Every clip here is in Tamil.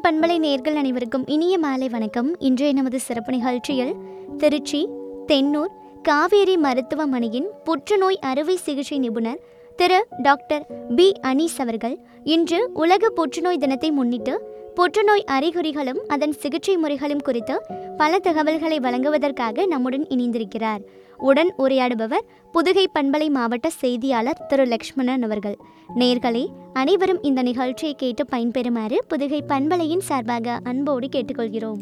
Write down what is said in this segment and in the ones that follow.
பண்பலை நேர்கள் அனைவருக்கும் இனிய மாலை வணக்கம் இன்றைய நமது சிறப்பு நிகழ்ச்சியில் திருச்சி தென்னூர் காவேரி மருத்துவமனையின் புற்றுநோய் அறுவை சிகிச்சை நிபுணர் திரு டாக்டர் பி அனீஸ் அவர்கள் இன்று உலக புற்றுநோய் தினத்தை முன்னிட்டு புற்றுநோய் அறிகுறிகளும் அதன் சிகிச்சை முறைகளும் குறித்து பல தகவல்களை வழங்குவதற்காக நம்முடன் இணைந்திருக்கிறார் உடன் உரையாடுபவர் புதுகை பண்பலை மாவட்ட செய்தியாளர் திரு லக்ஷ்மணன் அவர்கள் நேர்களே அனைவரும் இந்த நிகழ்ச்சியை கேட்டு பயன்பெறுமாறு புதுகை பண்பலையின் சார்பாக அன்போடு கேட்டுக்கொள்கிறோம்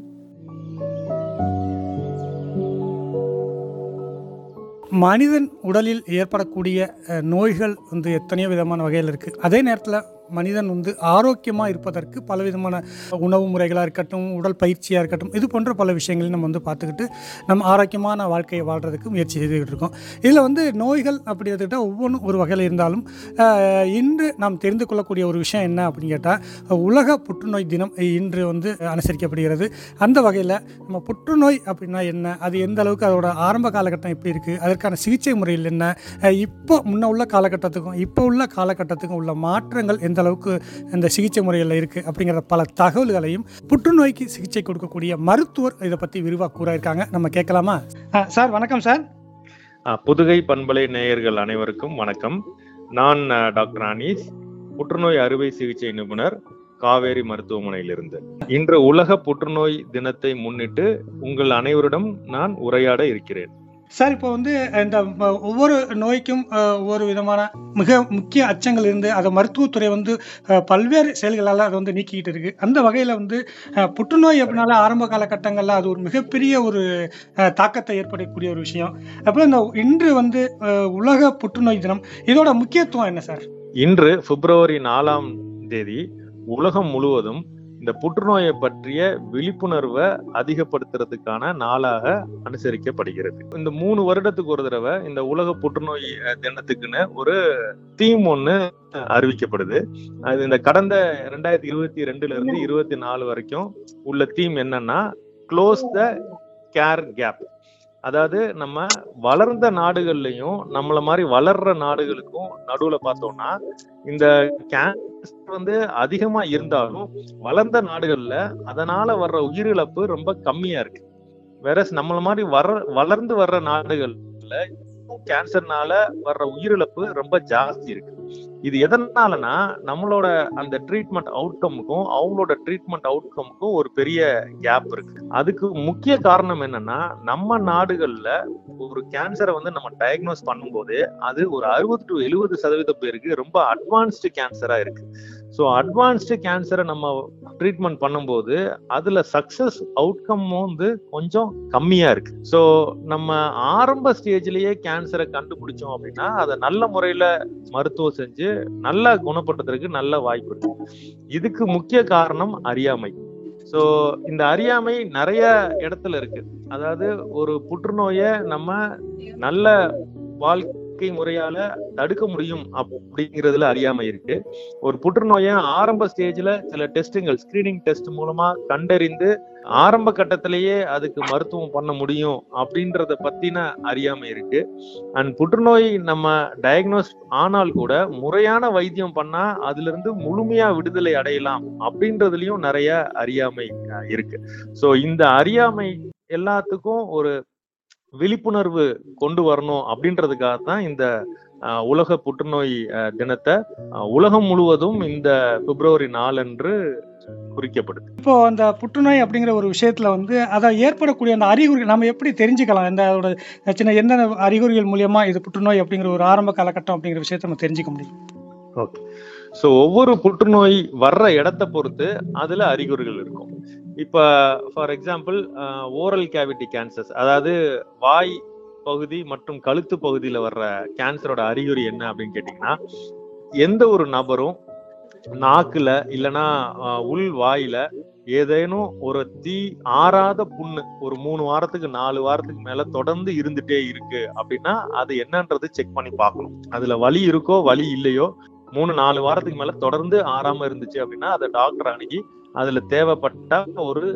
மனிதன் உடலில் ஏற்படக்கூடிய அஹ், நோய்கள் வந்து எத்தனையோ விதமான வகையில் இருக்குது அதே நேரத்தில் மனிதன் வந்து ஆரோக்கியமாக இருப்பதற்கு பலவிதமான உணவு முறைகளாக இருக்கட்டும் உடல் பயிற்சியாக இருக்கட்டும் இது போன்ற பல விஷயங்களையும் நம்ம வந்து பார்த்துக்கிட்டு நம்ம ஆரோக்கியமான வாழ்க்கையை வாழ்கிறதுக்கு முயற்சி செய்துக்கிட்டு இருக்கோம் இதில் வந்து நோய்கள் அப்படி எடுத்துக்கிட்டால் ஒவ்வொன்றும் ஒரு வகையில் இருந்தாலும் அஹ், இன்று நாம் தெரிந்து கொள்ளக்கூடிய ஒரு விஷயம் என்ன அப்படின்னு கேட்டால் உலக புற்றுநோய் தினம் இன்று வந்து அனுசரிக்கப்படுகிறது அந்த வகையில் நம்ம புற்றுநோய் அப்படின்னா என்ன அது எந்த அளவுக்கு அதோட ஆரம்ப காலகட்டம் எப்படி இருக்குது அதற்கான சிகிச்சை முறையில் என்ன அஹ் இப்போ முன்ன உள்ள காலகட்டத்துக்கும் இப்போ உள்ள காலகட்டத்துக்கும் உள்ள மாற்றங்கள் எந்த அளவுக்கு இந்த சிகிச்சை முறையில் இருக்குது அப்படிங்கிற பல தகவல்களையும் புற்றுநோய்க்கு சிகிச்சை கொடுக்கக்கூடிய மருத்துவர் இதை பற்றி விரிவாக கூற இருக்காங்க நம்ம கேட்கலாமா சார் வணக்கம் சார் அஹ் புதுகை பண்பலை நேயர்கள் அனைவருக்கும் வணக்கம் நான் அஹ், டாக்டர் அனீஸ் புற்றுநோய் அறுவை சிகிச்சை நிபுணர் காவேரி மருத்துவமனையிலிருந்து இன்று உலக புற்றுநோய் தினத்தை முன்னிட்டு உங்கள் அனைவரிடம் நான் உரையாட இருக்கிறேன் சார் இப்போ வந்து இந்த ம- ஒவ்வொரு நோய்க்கும் அஹ், ஒவ்வொரு விதமான மிக முக்கிய அச்சங்கள் இருந்து அதை மருத்துவத்துறை வந்து அஹ், பல்வேறு செயல்களால் அதை வந்து நீக்கிக்கிட்டு இருக்கு அந்த வகையில் வந்து அஹ், புற்றுநோய் அப்படின்னால ஆரம்ப காலகட்டங்களில் அது ஒரு மிகப்பெரிய ஒரு அஹ், தாக்கத்தை ஏற்படக்கூடிய ஒரு விஷயம் அப்புறம் இந்த இன்று வந்து அஹ், உலக புற்றுநோய் தினம் இதோட முக்கியத்துவம் என்ன சார் இன்று பிப்ரவரி நாலாம் தேதி உலகம் முழுவதும் இந்த புற்றுநோயை பற்றிய விழிப்புணர்வை அதிகப்படுத்துறதுக்கான நாளாக அனுசரிக்கப்படுகிறது இந்த மூணு வருடத்துக்கு ஒரு தடவை இந்த உலக புற்றுநோய் அஹ், தினத்துக்குன்னு ஒரு தீம் ஒண்ணு அறிவிக்கப்படுது அது இந்த கடந்த ரெண்டாயிரத்தி இருபத்தி ரெண்டுல இருந்து இருபத்தி நாலு வரைக்கும் உள்ள தீம் என்னன்னா க்ளோஸ் த கேர் கேப் அதாவது நம்ம வளர்ந்த நாடுகள்லயும் நம்மள மாதிரி வளர்ற நாடுகளுக்கும் நடுவுல பார்த்தோம்னா இந்த கேன்சர் வந்து அதிகமா இருந்தாலும் வளர்ந்த நாடுகள்ல அதனால வர்ற உயிரிழப்பு ரொம்ப கம்மியா இருக்கு வேற நம்மள மாதிரி வர வளர்ந்து வர்ற நாடுகள்ல கேன்சர்னால வர்ற உயிரிழப்பு ரொம்ப ஜாஸ்தி இருக்கு இது எதனாலனா நம்மளோட அந்த ட்ரீட்மெண்ட் அவுட்கமுக்கும் அவங்களோட ட்ரீட்மெண்ட் அவுட்கமுக்கும் ஒரு பெரிய கேப் இருக்கு அதுக்கு முக்கிய காரணம் என்னன்னா நம்ம நாடுகள்ல ஒரு கேன்சரை வந்து நம்ம டயக்னோஸ் பண்ணும்போது அது ஒரு அறுபது டு எழுபது சதவீத பேருக்கு ரொம்ப அட்வான்ஸ்டு கேன்சரா இருக்கு ஸோ அட்வான்ஸ்டு கேன்சரை நம்ம ட்ரீட்மெண்ட் பண்ணும்போது அதுல சக்சஸ் அவுட்கமும் வந்து கொஞ்சம் கம்மியா இருக்கு ஸோ நம்ம ஆரம்ப ஸ்டேஜ்லயே கேன்சரை கண்டுபிடிச்சோம் அப்படின்னா அதை நல்ல முறையில மருத்துவம் செஞ்சு நல்லா குணப்படுத்துறதுக்கு நல்ல வாய்ப்பு இருக்கு இதுக்கு முக்கிய காரணம் அறியாமை ஸோ இந்த அறியாமை நிறைய இடத்துல இருக்கு அதாவது ஒரு புற்றுநோயை நம்ம நல்ல வாழ்க்கை முறையால தடுக்க முடியும் அப்படிங்கிறதுல அறியாமை இருக்கு ஒரு புற்றுநோயை ஆரம்ப ஸ்டேஜ்ல சில டெஸ்ட்டுங்கள் ஸ்கிரீனிங் டெஸ்ட் மூலமா கண்டறிந்து ஆரம்ப கட்டத்திலேயே அதுக்கு மருத்துவம் பண்ண முடியும் அப்படின்றத பத்தின அறியாமை இருக்கு அண்ட் புற்றுநோய் நம்ம டயக்னோஸ் ஆனால் கூட முறையான வைத்தியம் பண்ணா அதுல இருந்து முழுமையா விடுதலை அடையலாம் அப்படின்றதுலயும் நிறைய அறியாமை அஹ், இருக்கு சோ இந்த அறியாமை எல்லாத்துக்கும் ஒரு விழிப்புணர்வு கொண்டு வரணும் அப்படின்றதுக்காக தான் இந்த அஹ், உலக புற்றுநோய் அஹ், தினத்தை அஹ், உலகம் முழுவதும் இந்த பிப்ரவரி நாலன்று குறிக்கப்படுது இப்போ அந்த புற்றுநோய் அப்படிங்கிற ஒரு விஷயத்துல வந்து அதை ஏற்படக்கூடிய அந்த அறிகுறிகள் நம்ம எப்படி தெரிஞ்சுக்கலாம் இந்த அதோட சின்ன எந்த அறிகுறிகள் மூலியமா இது புற்றுநோய் அப்படிங்கிற ஒரு ஆரம்ப காலகட்டம் அப்படிங்கிற விஷயத்தை நம்ம தெரிஞ்சுக்க முடியும் ஓகே ஸோ ஒவ்வொரு புற்றுநோய் வர்ற இடத்த பொறுத்து அதுல அறிகுறிகள் இருக்கும் இப்ப for example oral cavity cancers அதாவது வாய் பகுதி மற்றும் கழுத்து பகுதியில வர்ற கேன்சரோட அறிகுறி என்ன அப்படின்னு கேட்டீங்கன்னா எந்த ஒரு நபரும் நாக்குல இல்லைன்னா ஆஹ், உள் வாயில ஏதேனும் ஒரு தீ ஆறாத புண்ணு ஒரு மூணு வாரத்துக்கு நாலு வாரத்துக்கு மேல தொடர்ந்து இருந்துட்டே இருக்கு அப்படின்னா அது என்னன்றது செக் பண்ணி பார்க்கணும் அதுல வலி இருக்கோ வலி இல்லையோ மூணு நாலு வாரத்துக்கு மேல தொடர்ந்து ஆறாம இருந்துச்சு அப்படின்னா அதை டாக்டர் அணுகி அதுல தேவைப்பட்ட ஒரு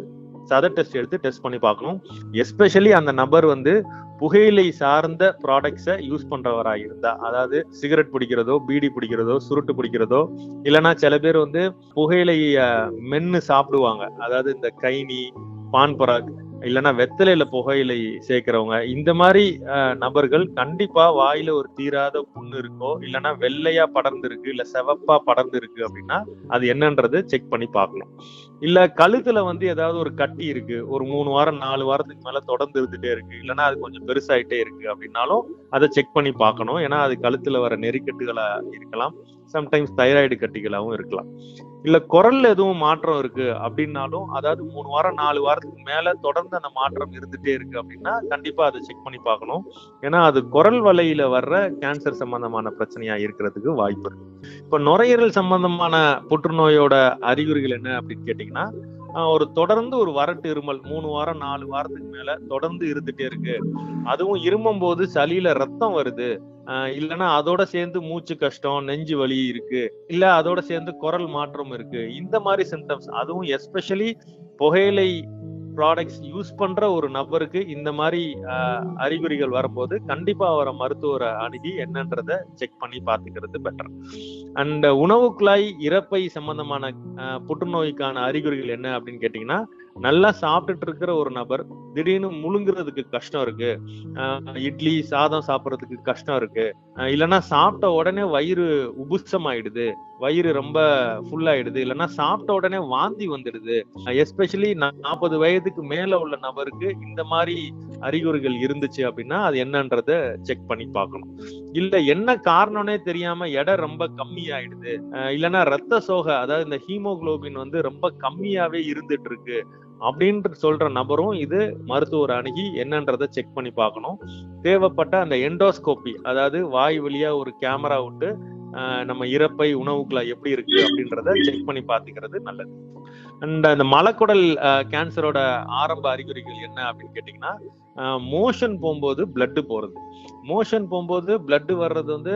சத டெஸ்ட் எடுத்து டெஸ்ட் பண்ணி பார்க்கணும் எஸ்பெஷலி அந்த நபர் வந்து புகையிலை சார்ந்த ப்ராடக்ட்ஸை யூஸ் பண்றவரா இருந்தா அதாவது சிகரெட் பிடிக்கிறதோ பீடி பிடிக்கிறதோ சுருட்டு பிடிக்கிறதோ இல்லைன்னா சில பேர் வந்து புகையிலை அஹ், மென்னு சாப்பிடுவாங்க அதாவது இந்த கைனி பான் பராக் இல்லைன்னா வெத்தலையில புகையிலை சேர்க்கிறவங்க இந்த மாதிரி அஹ், நபர்கள் கண்டிப்பா வாயில ஒரு தீராத புண்ணு இருக்கோ இல்லைன்னா வெள்ளையா படர்ந்து இருக்கு இல்ல செவப்பா படர்ந்து இருக்கு அப்படின்னா அது என்னன்றது செக் பண்ணி பார்க்கணும் இல்ல கழுத்துல வந்து ஏதாவது ஒரு கட்டி இருக்கு ஒரு மூணு வாரம் நாலு வாரத்துக்கு மேல தொடர்ந்து இருந்துட்டே இருக்கு இல்லைன்னா அது கொஞ்சம் பெருசாயிட்டே இருக்கு அப்படின்னாலும் அதை செக் பண்ணி பார்க்கணும் ஏன்னா அது கழுத்துல வர நெறிக்கட்டுகளா இருக்கலாம் சம்டைம்ஸ் தைராய்டு கட்டிகளாகவும் இருக்கலாம் இல்ல குரல்ல எதுவும் மாற்றம் இருக்கு அப்படின்னாலும் அதாவது மூணு வாரம் நாலு வாரத்துக்கு மேல தொடர்ந்து அந்த மாற்றம் இருந்துட்டே இருக்கு அப்படின்னா கண்டிப்பா அதை செக் பண்ணி பார்க்கணும் ஏன்னா அது குரல் வலையில வர்ற கேன்சர் சம்பந்தமான பிரச்சனையா இருக்கிறதுக்கு வாய்ப்பு இருக்கு இப்ப நுரையீரல் சம்பந்தமான புற்றுநோயோட அறிகுறிகள் என்ன அப்படின்னு கேட்டீங்கன்னா ஆஹ் ஒரு தொடர்ந்து ஒரு வறட்டு இருமல் மூணு வாரம் நாலு வாரத்துக்கு மேல தொடர்ந்து இருந்துட்டே இருக்கு அதுவும் இருமும் போது சளியில ரத்தம் வருது ஆஹ் இல்லைன்னா அதோட சேர்ந்து மூச்சு கஷ்டம் நெஞ்சு வலி இருக்கு இல்ல அதோட சேர்ந்து குரல் மாற்றம் இருக்கு இந்த மாதிரி சிம்டம்ஸ் அதுவும் எஸ்பெஷலி புகையிலை ப்ராடக்ட்ஸ் யூஸ் பண்ற ஒரு நபருக்கு இந்த மாதிரி ஆஹ், அறிகுறிகள் வரும்போது கண்டிப்பா அவரை மருத்துவரை அணுகி என்னன்றத செக் பண்ணி பார்த்துக்கிறது பெட்டர் அண்ட் உணவு குழாய் இறப்பை சம்பந்தமான ஆஹ், புற்றுநோய்க்கான அறிகுறிகள் என்ன அப்படின்னு கேட்டீங்கன்னா நல்லா சாப்பிட்டுட்டு இருக்கிற ஒரு நபர் திடீர்னு முழுங்குறதுக்கு கஷ்டம் இருக்கு ஆஹ், இட்லி சாதம் சாப்பிட்றதுக்கு கஷ்டம் இருக்கு ஆஹ், இல்லைன்னா சாப்பிட்ட உடனே வயிறு உபுசம் ஆயிடுது வயிறு ரொம்ப ஃபுல் ஆயிடுது இல்லைன்னா சாப்பிட்ட உடனே வாந்தி வந்துடுது எஸ்பெஷலி நாற்பது வயதுக்கு மேல உள்ள நபருக்கு இந்த மாதிரி அறிகுறிகள் இருந்துச்சு அப்படின்னா அது என்னன்றத செக் பண்ணி பார்க்கணும் இல்ல என்ன காரணம்னே தெரியாம எடை ரொம்ப கம்மி ஆயிடுது அஹ் இல்லைன்னா ரத்த சோகை அதாவது இந்த ஹீமோகுளோபின் வந்து ரொம்ப கம்மியாவே இருந்துட்டு இருக்கு அப்படின்ட்டு சொல்ற நபரும் இது மருத்துவர் அணுகி என்னன்றதை செக் பண்ணி பார்க்கணும் தேவைப்பட்ட அந்த எண்டோஸ்கோப்பி அதாவது வாய் வழியா ஒரு கேமரா விட்டு அஹ் நம்ம இறப்பை உணவுக்குள்ள எப்படி இருக்கு அப்படின்றத செக் பண்ணி பார்த்துக்கிறது நல்லது அண்ட் அந்த மலக்குடல் கேன்சரோட ஆரம்ப அறிகுறிகள் என்ன அப்படின்னு கேட்டிங்கன்னா மோஷன் போகும்போது பிளட் போறது மோஷன் போகும்போது பிளட் வர்றது வந்து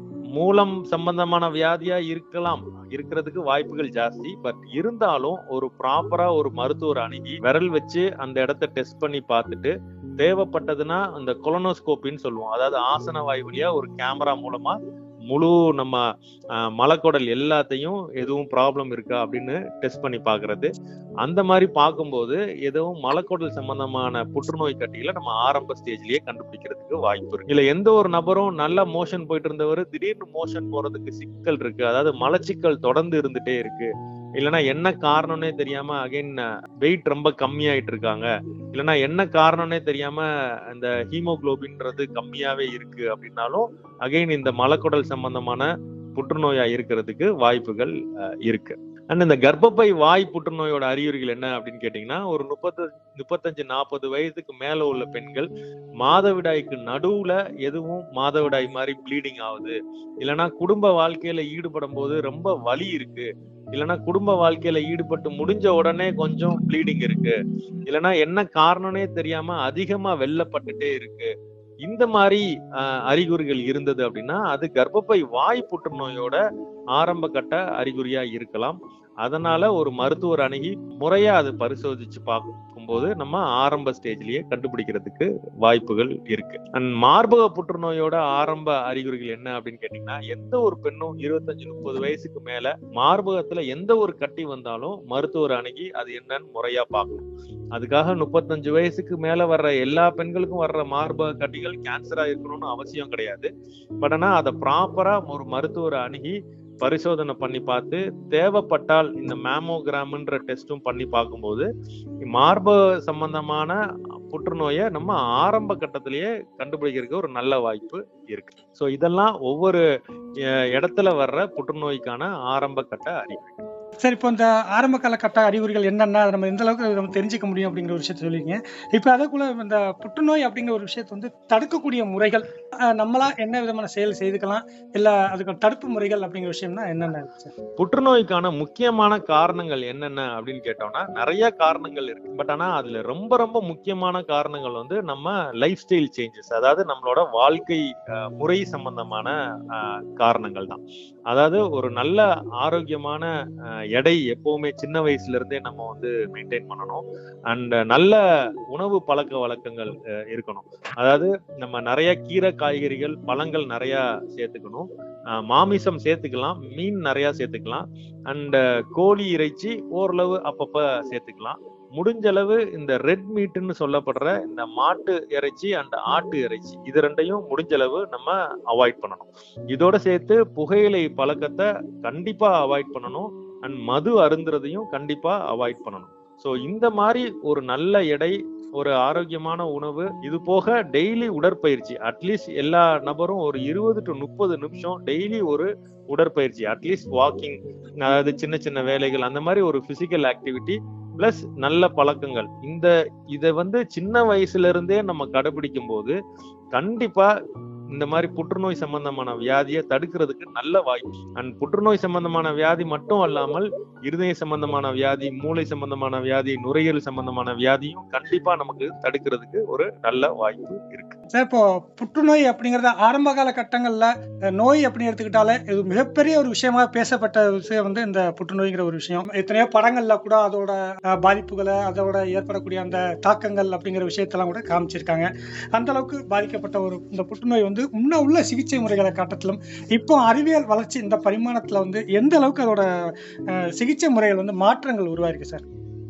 மூலம் சம்பந்தமான வியாதியா இருக்கலாம் இருக்கிறதுக்கு வாய்ப்புகள் ஜாஸ்தி பட் இருந்தாலும் ஒரு ப்ராப்பரா ஒரு மருத்துவர் அணுகி விரல் வச்சு அந்த இடத்த டெஸ்ட் பண்ணி பார்த்துட்டு தேவைப்பட்டதுன்னா அந்த கொலனோஸ்கோப்பின்னு சொல்லுவோம் அதாவது ஆசன வாய் வழியா ஒரு கேமரா மூலமா முழு நம்ம அஹ், மலக்குடல் எல்லாத்தையும் எதுவும் ப்ராப்ளம் இருக்கா அப்படின்னு டெஸ்ட் பண்ணி பார்க்கிறது அந்த மாதிரி பார்க்கும்போது எதுவும் மலக்குடல் சம்பந்தமான புற்றுநோய் கட்டிகளை நம்ம ஆரம்ப ஸ்டேஜ்லயே கண்டுபிடிக்கிறதுக்கு வாய்ப்பு இருக்கு இல்ல எந்த ஒரு நபரும் நல்லா மோஷன் போயிட்டு இருந்தவர் திடீர்னு மோஷன் போறதுக்கு சிக்கல் இருக்கு அதாவது மலச்சிக்கல் தொடர்ந்து இருந்துட்டே இருக்கு இல்லைன்னா என்ன காரணம்னே தெரியாம அகைன் வெயிட் ரொம்ப கம்மியாயிட்டு இருக்காங்க இல்லைன்னா என்ன காரணம்னே தெரியாம அந்த ஹீமோகுளோபின்றது கம்மியாவே இருக்கு அப்படின்னாலும் அகைன் இந்த மலக்குடல் சம்பந்தமான புற்றுநோயா இருக்கிறதுக்கு வாய்ப்புகள் அஹ், இருக்கு அண்ட் இந்த கர்ப்பப்பை வாய் புற்றுநோயோட அறிகுறிகள் என்ன அப்படின்னு கேட்டீங்கன்னா ஒரு முப்பத்து முப்பத்தஞ்சு நாற்பது வயதுக்கு மேல உள்ள பெண்கள் மாதவிடாய்க்கு நடுவுல எதுவும் மாதவிடாய் மாதிரி ப்ளீடிங் ஆகுது இல்லைன்னா குடும்ப வாழ்க்கையில ஈடுபடும் போது ரொம்ப வலி இருக்கு இல்லைன்னா குடும்ப வாழ்க்கையில ஈடுபட்டு முடிஞ்ச உடனே கொஞ்சம் ப்ளீடிங் இருக்கு இல்லைன்னா என்ன காரணம்னே தெரியாம அதிகமா வெள்ளப்பட்டுட்டே இருக்கு இந்த மாதிரி அஹ், அறிகுறிகள் இருந்தது அப்படின்னா அது கர்ப்பப்பை வாய் புற்றுநோயோட ஆரம்ப கட்ட அறிகுறியா இருக்கலாம் அதனால ஒரு மருத்துவர் அணுகி முறையா அது பரிசோதிச்சு பார்க்கும்போது நம்ம ஆரம்ப ஸ்டேஜ்லயே கண்டுபிடிக்கிறதுக்கு வாய்ப்புகள் இருக்கு அண்ட் மார்பக புற்றுநோயோட ஆரம்ப அறிகுறிகள் என்ன அப்படின்னு கேட்டீங்கன்னா எந்த ஒரு பெண்ணும் இருபத்தஞ்சு முப்பது வயசுக்கு மேல மார்பகத்துல எந்த ஒரு கட்டி வந்தாலும் மருத்துவர் அணுகி அது என்னன்னு முறையா பார்க்கணும் அதுக்காக முப்பத்தஞ்சு வயசுக்கு மேல வர்ற எல்லா பெண்களுக்கும் வர்ற மார்பக கட்டிகள் கேன்சரா இருக்கணும்னு அவசியம் கிடையாது பட் ஆனா அதை ப்ராப்பரா ஒரு மருத்துவரை அணுகி பரிசோதனை பண்ணி பார்த்து தேவைப்பட்டால் இந்த மேமோகிராம்ன்ற டெஸ்டும் பண்ணி பார்க்கும்போது மார்பக சம்பந்தமான புற்றுநோயை நம்ம ஆரம்ப கட்டத்திலேயே கண்டுபிடிக்கிறதுக்கு ஒரு நல்ல வாய்ப்பு இருக்கு ஸோ இதெல்லாம் ஒவ்வொரு அஹ், இடத்துல வர்ற புற்றுநோய்க்கான ஆரம்ப கட்ட அறிகுறி சரி இப்போ இந்த ஆரம்ப காலகட்ட அறிகுறிகள் என்னென்ன அதை நம்ம எந்த அளவுக்கு நம்ம தெரிஞ்சுக்க முடியும் அப்படிங்கிற ஒரு விஷயத்த சொல்லிங்க இப்போ அதுக்குள்ள இந்த புற்றுநோய் அப்படிங்கிற ஒரு விஷயத்தை வந்து தடுக்கக்கூடிய முறைகள் அஹ், நம்மளா என்ன விதமான செயல் செய்துக்கலாம் இல்ல அதுக்கு தடுப்பு முறைகள் அப்படிங்கிற விஷயம்னா என்னென்ன இருக்கு சார் புற்றுநோய்க்கான முக்கியமான காரணங்கள் என்னென்ன அப்படின்னு கேட்டோம்னா நிறைய காரணங்கள் இருக்கு பட் ஆனா அதுல ரொம்ப ரொம்ப முக்கியமான காரணங்கள் வந்து நம்ம லைஃப் ஸ்டைல் சேஞ்சஸ் அதாவது நம்மளோட வாழ்க்கை அஹ், முறை சம்பந்தமான அஹ், காரணங்கள் தான் அதாவது ஒரு நல்ல ஆரோக்கியமான அஹ், எடை எப்பவுமே சின்ன வயசுல இருந்தே நம்ம வந்து மெயின்டைன் பண்ணணும் அண்ட் நல்ல உணவு பழக்க வழக்கங்கள் அஹ், இருக்கணும் அதாவது நம்ம நிறைய கீரை காய்கறிகள் பழங்கள் நிறைய சேர்த்துக்கணும் அஹ், மாமிசம் சேர்த்துக்கலாம் மீன் நிறைய சேர்த்துக்கலாம் அண்ட் கோழி இறைச்சி ஓரளவு அப்பப்ப சேர்த்துக்கலாம் முடிஞ்ச அளவு இந்த ரெட் மீட்னு சொல்லப்படுற இந்த மாட்டு இறைச்சி அண்ட் ஆட்டு இறைச்சி இது ரெண்டையும் முடிஞ்ச அளவு நம்ம அவாய்ட் பண்ணணும் இதோட சேர்த்து புகையிலை பழக்கத்தை கண்டிப்பா அவாய்ட் பண்ணணும் அண்ட் மது அருந்துறதையும் கண்டிப்பா அவாய்ட் பண்ணணும் ஸோ இந்த மாதிரி ஒரு நல்ல எடை ஒரு ஆரோக்கியமான உணவு இது போக டெய்லி உடற்பயிற்சி அட்லீஸ்ட் எல்லா நபரும் ஒரு இருபது டு முப்பது நிமிஷம் டெய்லி ஒரு உடற்பயிற்சி அட்லீஸ்ட் வாக்கிங் அதாவது சின்ன சின்ன வேலைகள் அந்த மாதிரி ஒரு பிசிக்கல் ஆக்டிவிட்டி பிளஸ் நல்ல பழக்கங்கள் இந்த இதை வந்து சின்ன வயசுல இருந்தே நம்ம கடைபிடிக்கும் போது கண்டிப்பா இந்த மாதிரி புற்றுநோய் சம்பந்தமான வியாதியை தடுக்கிறதுக்கு நல்ல வாய்ப்பு அண்ட் புற்றுநோய் சம்பந்தமான வியாதி மட்டும் அல்லாமல் இருதய சம்பந்தமான வியாதி மூளை சம்பந்தமான வியாதி நுரையீரல் சம்பந்தமான வியாதியும் கண்டிப்பா நமக்கு தடுக்கிறதுக்கு ஒரு நல்ல வாய்ப்பு இருக்கு சார் இப்போ புற்றுநோய் அப்படிங்கறத ஆரம்ப கால கட்டங்கள்ல அஹ், நோய் அப்படின்னு எடுத்துக்கிட்டாலே இது மிகப்பெரிய ஒரு விஷயமா பேசப்பட்ட விஷயம் வந்து இந்த புற்றுநோய்ங்கிற ஒரு விஷயம் எத்தனையோ படங்கள்ல கூட அதோட அஹ், பாதிப்புகளை அதோட ஏற்படக்கூடிய அந்த தாக்கங்கள் அப்படிங்கிற விஷயத்தெல்லாம் கூட காமிச்சிருக்காங்க அந்த அளவுக்கு பாதிக்கப்பட்ட ஒரு இந்த புற்றுநோய் வந்து முன்ன உள்ள சிகிச்சை முறைகளை காட்டத்திலும் இப்போ அறிவியல் வளர்ச்சி இந்த பரிமாணத்துல வந்து எந்த அளவுக்கு அதோட அஹ், சிகிச்சை முறைகள் வந்து மாற்றங்கள் உருவாயிருக்கு சார்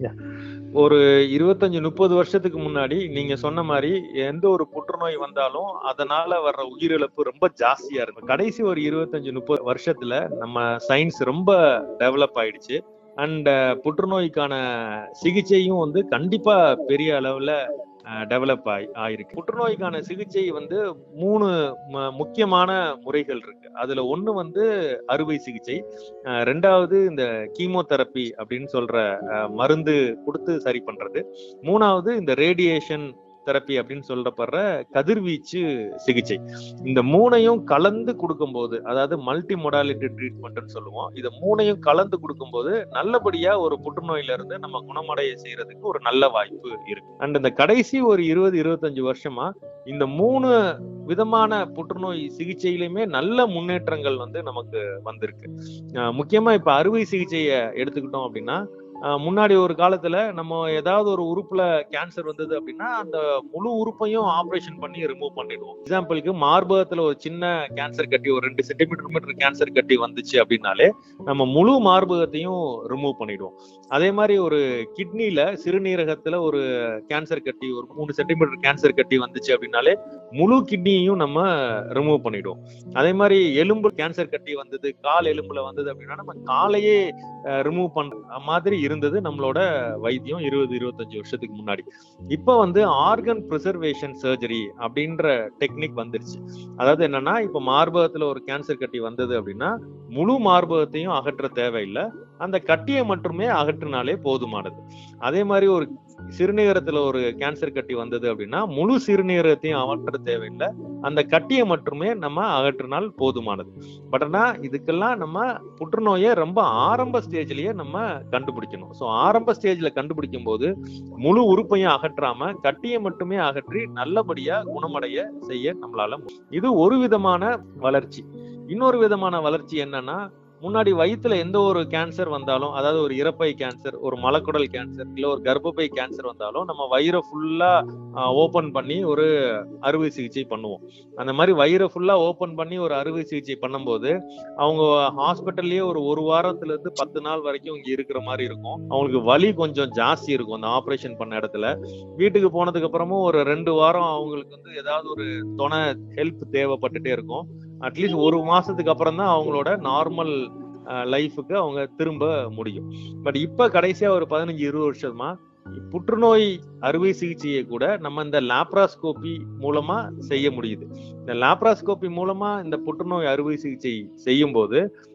ஒரு இருபத்தஞ்சு முப்பது வருஷத்துக்கு முன்னாடி நீங்க சொன்ன மாதிரி எந்த ஒரு புற்றுநோய் வந்தாலும் அதனால வர்ற உயிரிழப்பு ரொம்ப ஜாஸ்தியா இருக்கும் கடைசி ஒரு இருபத்தஞ்சு முப்பது வருஷத்துல நம்ம சயின்ஸ் ரொம்ப டெவலப் ஆயிடுச்சு அண்ட் புற்றுநோய்க்கான சிகிச்சையும் வந்து கண்டிப்பா பெரிய அளவுல டெவலப் ஆகி ஆயிருக்கு புற்றுநோய்க்கான சிகிச்சை வந்து மூணு ம- முக்கியமான முறைகள் இருக்கு அதுல ஒண்ணு வந்து அறுவை சிகிச்சை அஹ் ரெண்டாவது இந்த கீமோதெரப்பி அப்படின்னு சொல்ற அஹ், மருந்து கொடுத்து சரி பண்றது மூணாவது இந்த ரேடியேஷன் தெரப்பி அப்படின்னு சொல்லப்படுற கதிர்வீச்சு சிகிச்சை இந்த மூணையும் கலந்து கொடுக்கும்போது அதாவது மல்டி மொடாலிட்டி ட்ரீட்மெண்ட்னு சொல்லுவோம் இதை மூணையும் கலந்து கொடுக்கும்போது நல்லபடியா ஒரு புற்றுநோயில இருந்து நம்ம குணமடைய செய்யறதுக்கு ஒரு நல்ல வாய்ப்பு இருக்கு அண்ட் இந்த கடைசி ஒரு இருபது இருபத்தஞ்சு வருஷமா இந்த மூணு விதமான புற்றுநோய் சிகிச்சையிலுமே நல்ல முன்னேற்றங்கள் வந்து நமக்கு வந்திருக்கு அஹ் முக்கியமா இப்ப அறுவை சிகிச்சையை எடுத்துக்கிட்டோம் அப்படின்னா அஹ் முன்னாடி ஒரு காலத்துல நம்ம ஏதாவது ஒரு உறுப்புல கேன்சர் வந்தது அப்படின்னா அந்த முழு உறுப்பையும் ஆபரேஷன் பண்ணி ரிமூவ் பண்ணிடுவோம் எக்ஸாம்பிளுக்கு மார்பகத்துல ஒரு சின்ன கேன்சர் கட்டி ஒரு ரெண்டு சென்டிமீட்டர் மீட்டர் கேன்சர் கட்டி வந்துச்சு அப்படின்னாலே நம்ம முழு மார்பகத்தையும் ரிமூவ் பண்ணிடுவோம் அதே மாதிரி ஒரு கிட்னில சிறுநீரகத்துல ஒரு கேன்சர் கட்டி ஒரு மூணு சென்டிமீட்டர் கேன்சர் கட்டி வந்துச்சு அப்படின்னாலே முழு கிட்னியையும் நம்ம ரிமூவ் பண்ணிடுவோம் அதே மாதிரி எலும்பு கேன்சர் கட்டி வந்தது கால் எலும்புல வந்தது அப்படின்னா நம்ம காலையே ரிமூவ் பண்ற மாதிரி இருந்தது நம்மளோட வைத்தியம் இருபது இருபத்தஞ்சு வருஷத்துக்கு முன்னாடி இப்ப வந்து ஆர்கன் ப்ரிசர்வேஷன் சர்ஜரி அப்படின்ற டெக்னிக் வந்துருச்சு அதாவது என்னன்னா இப்ப மார்பகத்துல ஒரு கேன்சர் கட்டி வந்தது அப்படின்னா முழு மார்பகத்தையும் அகற்ற தேவையில்லை அந்த கட்டியை மட்டுமே அகற்றினாலே போதுமானது அதே மாதிரி ஒரு சிறுநீரகத்துல ஒரு கேன்சர் கட்டி வந்தது அப்படின்னா முழு சிறுநீரகத்தையும் அகற்ற தேவையில்லை அந்த கட்டியை மட்டுமே நம்ம அகற்றினால் போதுமானது பட் ஆனா இதுக்கெல்லாம் நம்ம புற்றுநோயை ரொம்ப ஆரம்ப ஸ்டேஜ்லயே நம்ம கண்டுபிடிக்கணும் ஸோ ஆரம்ப ஸ்டேஜ்ல கண்டுபிடிக்கும் போது முழு உறுப்பையும் அகற்றாம கட்டியை மட்டுமே அகற்றி நல்லபடியா குணமடைய செய்ய நம்மளால முடியும். இது ஒரு விதமான வளர்ச்சி இன்னொரு விதமான வளர்ச்சி என்னன்னா முன்னாடி வயித்துல எந்த ஒரு கேன்சர் வந்தாலும் அதாவது ஒரு இறப்பை கேன்சர் ஒரு மலக்குடல் கேன்சர் இல்ல ஒரு கர்ப்பப்பை கேன்சர் வந்தாலும் நம்ம வயிறை ஃபுல்லா ஓபன் பண்ணி ஒரு அறுவை சிகிச்சை பண்ணுவோம் அந்த மாதிரி வயிறை ஃபுல்லா ஓபன் பண்ணி ஒரு அறுவை சிகிச்சை பண்ணும்போது அவங்க ஹாஸ்பிட்டல்லயே ஒரு ஒரு வாரத்துல இருந்து பத்து நாள் வரைக்கும் இங்க இருக்கிற மாதிரி இருக்கும் அவங்களுக்கு வலி கொஞ்சம் ஜாஸ்தி இருக்கும் அந்த ஆபரேஷன் பண்ண இடத்துல வீட்டுக்கு போனதுக்கு அப்புறமும் ஒரு ரெண்டு வாரம் அவங்களுக்கு வந்து ஏதாவது ஒரு துணை ஹெல்ப் தேவைப்பட்டுட்டே இருக்கும் அட்லீஸ்ட் ஒரு மாசத்துக்கு அப்புறம் தான் அவங்களோட நார்மல் லைஃபுக்கு அவங்க திரும்ப முடியும் பட் இப்ப கடைசியா ஒரு பதினஞ்சு இருபது வருஷமா புற்றுநோய் அறுவை சிகிச்சையை கூட நம்ம இந்த லாப்ராஸ்கோபி மூலமா செய்ய முடியுது இந்த லாப்ராஸ்கோபி மூலமா இந்த புற்றுநோய் அறுவை சிகிச்சை செய்யும் போது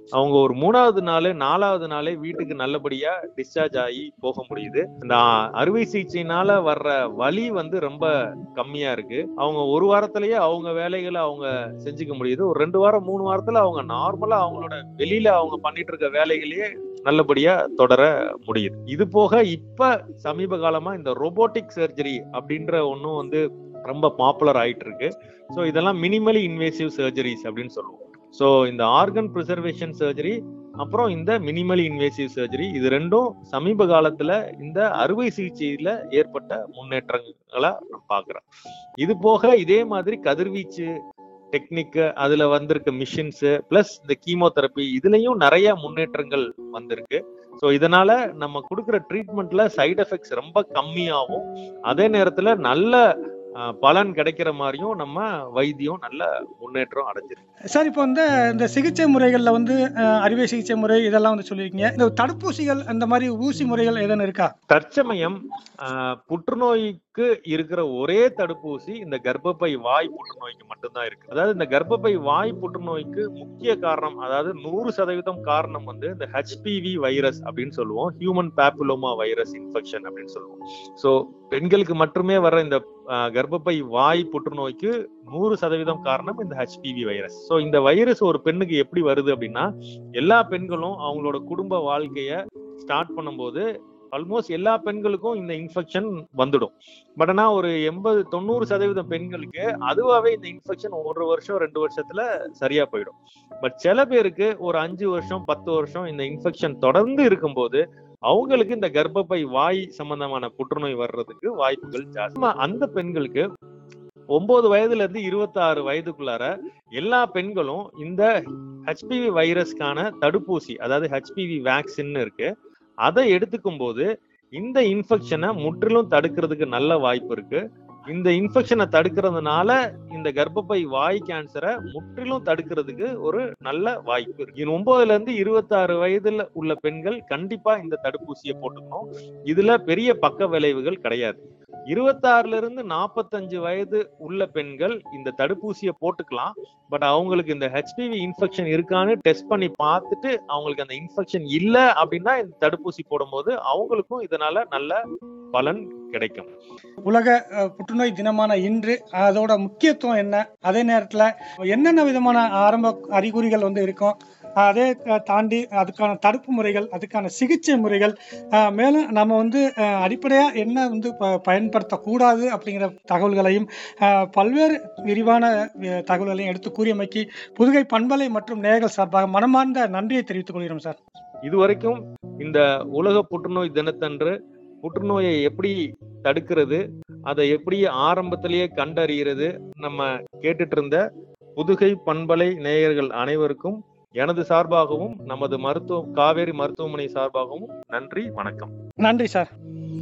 அவங்க ஒரு மூணாவது நாள் நாலாவது நாளே வீட்டுக்கு நல்லபடியா டிஸ்சார்ஜ் ஆகி போக முடியுது இந்த ஆ- அறுவை சிகிச்சையினால வர்ற வலி வந்து ரொம்ப கம்மியா இருக்கு அவங்க ஒரு வாரத்திலேயே அவங்க வேலைகளை அவங்க செஞ்சுக்க முடியுது ஒரு ரெண்டு வாரம் மூணு வாரத்துல அவங்க நார்மலா அவங்களோட வெளியில அவங்க பண்ணிட்டு இருக்க வேலைகளையே நல்லபடியா தொடர முடியுது இது போக இப்ப சமீப காலமா இந்த robotic சர்ஜரி அப்படின்ற ஒண்ணும் வந்து ரொம்ப பாப்புலர் ஆயிட்டு இருக்கு ஸோ இதெல்லாம் மினிமலி இன்வேசிவ் சர்ஜரிஸ் அப்படின்னு சொல்லுவோம் ஸோ இந்த ஆர்கன் ப்ரிசர்வேஷன் சர்ஜரி அப்புறம் இந்த மினிமலி இன்வேசிவ் சர்ஜரி இது ரெண்டும் சமீப காலத்துல இந்த அறுவை சிகிச்சையில ஏற்பட்ட முன்னேற்றங்களா நான் பாக்குறேன் இது போக இதே மாதிரி கதிர்வீச்சு டெக்னிக் அதுல வந்திருக்க மிஷின்ஸ் பிளஸ் இந்த கீமோதெரப்பி இதுலயும் நிறைய முன்னேற்றங்கள் வந்திருக்கு ஸோ இதனால நம்ம கொடுக்குற ட்ரீட்மெண்ட்ல சைடு எஃபெக்ட்ஸ் ரொம்ப கம்மியாகும் அதே நேரத்துல நல்ல அஹ், பலன் கிடைக்கிற மாதிரியும் நம்ம வைத்தியம் நல்ல முன்னேற்றம் அடைஞ்சிருக்கு சார் இப்போ வந்து இந்த சிகிச்சை முறைகளில் வந்து அஹ், அறுவை சிகிச்சை முறை இதெல்லாம் வந்து சொல்லியிருக்கீங்க இந்த தடுப்பூசிகள் அந்த மாதிரி ஊசி முறைகள் எதுவும் இருக்கா தற்சமயம் ஆஹ், புற்றுநோய்க்கு இருக்கிற ஒரே தடுப்பூசி இந்த கர்ப்பப்பை வாய் புற்றுநோய்க்கு மட்டும்தான் இருக்கு அதாவது இந்த கர்ப்பப்பை வாய் புற்றுநோய்க்கு முக்கிய காரணம் அதாவது நூறு சதவீதம் காரணம் வந்து இந்த ஹெச்பிவி வைரஸ் அப்படின்னு சொல்லுவோம் ஹியூமன் பேப்புலோமா வைரஸ் இன்ஃபெக்ஷன் அப்படின்னு சொல்லுவோம் ஸோ பெண்களுக்கு மட்டுமே வர இந்த ஆஹ், கர்ப்பப்பை வாய் புற்றுநோய்க்கு நூறு சதவீதம் காரணம் இந்த ஹெச்பிவி வைரஸ் ஸோ இந்த வைரஸ் ஒரு பெண்ணுக்கு எப்படி வருது அப்படின்னா எல்லா பெண்களும் அவங்களோட குடும்ப வாழ்க்கைய ஸ்டார்ட் பண்ணும்போது ஆல்மோஸ்ட் எல்லா பெண்களுக்கும் இந்த இன்ஃபெக்ஷன் வந்துடும் பட் ஆனா ஒரு எண்பது தொண்ணூறு சதவீதம் பெண்களுக்கு அதுவாவே இந்த இன்ஃபெக்ஷன் ஒரு வருஷம் ரெண்டு வருஷத்துல சரியா போயிடும் பட் சில பேருக்கு ஒரு அஞ்சு வருஷம் பத்து வருஷம் இந்த இன்ஃபெக்ஷன் தொடர்ந்து இருக்கும்போது அவங்களுக்கு இந்த கர்ப்பப்பை வாய் சம்பந்தமான புற்றுநோய் வர்றதுக்கு வாய்ப்புகள் ஜாஸ்தி ஆமா, அந்த பெண்களுக்கு ஒன்பது வயதுல இருந்து இருபத்தாறு வயதுக்குள்ளார எல்லா பெண்களும் இந்த ஹெச்பிவி வைரஸ்க்கான தடுப்பூசி அதாவது ஹெச்பிவி வேக்சின் இருக்கு அதை எடுத்துக்கும் போது இந்த இன்ஃபெக்ஷனை முற்றிலும் தடுக்கிறதுக்கு நல்ல வாய்ப்பு இருக்கு இந்த இன்ஃபெக்ஷனை தடுக்கிறதுனால இந்த கர்ப்பப்பை வாய் கேன்சரை முற்றிலும் தடுக்கிறதுக்கு ஒரு நல்ல வாய்ப்பு இருக்கு இது ஒன்பதுல இருந்து இருபத்தாறு வயதுல உள்ள பெண்கள் கண்டிப்பா இந்த தடுப்பூசியை போட்டுக்கணும் இதுல பெரிய பக்க விளைவுகள் கிடையாது இருபத்தாறுல இருந்து நாற்பத்தஞ்சு வயது உள்ள பெண்கள் இந்த தடுப்பூசியை போட்டுக்கலாம் பட் அவங்களுக்கு இந்த ஹெச்பிவி இன்ஃபெக்ஷன் இருக்கான்னு டெஸ்ட் பண்ணி பார்த்துட்டு அவங்களுக்கு அந்த இன்ஃபெக்ஷன் இல்ல அப்படின்னா இந்த தடுப்பூசி போடும்போது அவங்களுக்கும் இதனால நல்ல பலன் கிடைக்கும் உலக அஹ், புற்றுநோய் தினமான இன்று அதோட முக்கியத்துவம் என்ன அதே நேரத்தில் என்னென்ன விதமான ஆரம்ப அறிகுறிகள் வந்து இருக்கும் அதே அஹ், தாண்டி அதுக்கான தடுப்பு முறைகள் அதுக்கான சிகிச்சை முறைகள் அஹ், மேலும் நம்ம வந்து அடிப்படையாக என்ன வந்து ப- பயன்படுத்தக்கூடாது அப்படிங்கிற தகவல்களையும் அஹ், பல்வேறு விரிவான அஹ், தகவல்களையும் எடுத்து கூறியமைக்கு புதுகை பண்பலை மற்றும் நேயர்கள் சார்பாக மனமார்ந்த நன்றியை தெரிவித்துக் கொள்கிறோம் சார் இதுவரைக்கும் இந்த உலக புற்றுநோய் தினத்தன்று புற்றுநோயை எப்படி தடுக்கிறது அதை எப்படி ஆரம்பத்திலேயே கண்டறிகிறது நம்ம கேட்டுட்டு இருந்த புதுகை பண்பலை நேயர்கள் அனைவருக்கும் எனது சார்பாகவும் நமது மருத்துவ காவேரி மருத்துவமனை சார்பாகவும் நன்றி வணக்கம் நன்றி சார்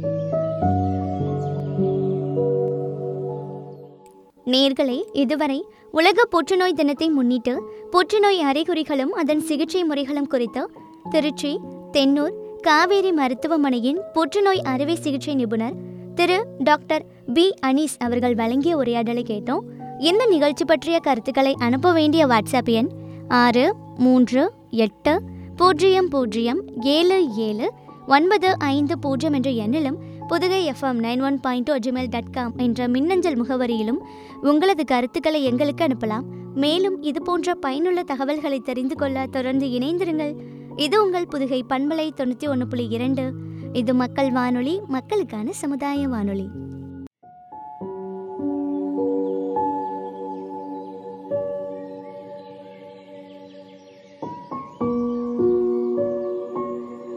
நேர்களே இதுவரை உலக புற்றுநோய் தினத்தை முன்னிட்டு புற்றுநோய் அறிகுறிகளும் அதன் சிகிச்சை முறைகளும் குறித்து திருச்சி தென்னூர் காவேரி மருத்துவமனையின் புற்றுநோய் அறுவை சிகிச்சை நிபுணர் திரு டாக்டர் பி அனீஸ் அவர்கள் வழங்கிய உரையாடலை கேட்டோம் இந்த நிகழ்ச்சி பற்றிய கருத்துக்களை அனுப்ப வேண்டிய வாட்ஸ்அப் எண் ஆறு மூன்று எட்டு பூஜ்ஜியம் பூஜ்ஜியம் ஏழு ஏழு ஒன்பது ஐந்து பூஜ்ஜியம் என்ற எண்ணிலும் Pudugai FM nine one point two Gmail dot com என்ற மின்னஞ்சல் முகவரியிலும் உங்களது கருத்துக்களை எங்களுக்கு அனுப்பலாம் மேலும் இது போன்ற பயனுள்ள தகவல்களை தெரிந்து கொள்ள தொடர்ந்து இணைந்திருங்கள் இது உங்கள் புதுகை பண்பலை தொண்ணூற்றி ஒன்று புள்ளி இரண்டு இது மக்கள் வானொலி மக்களுக்கான சமுதாய வானொலி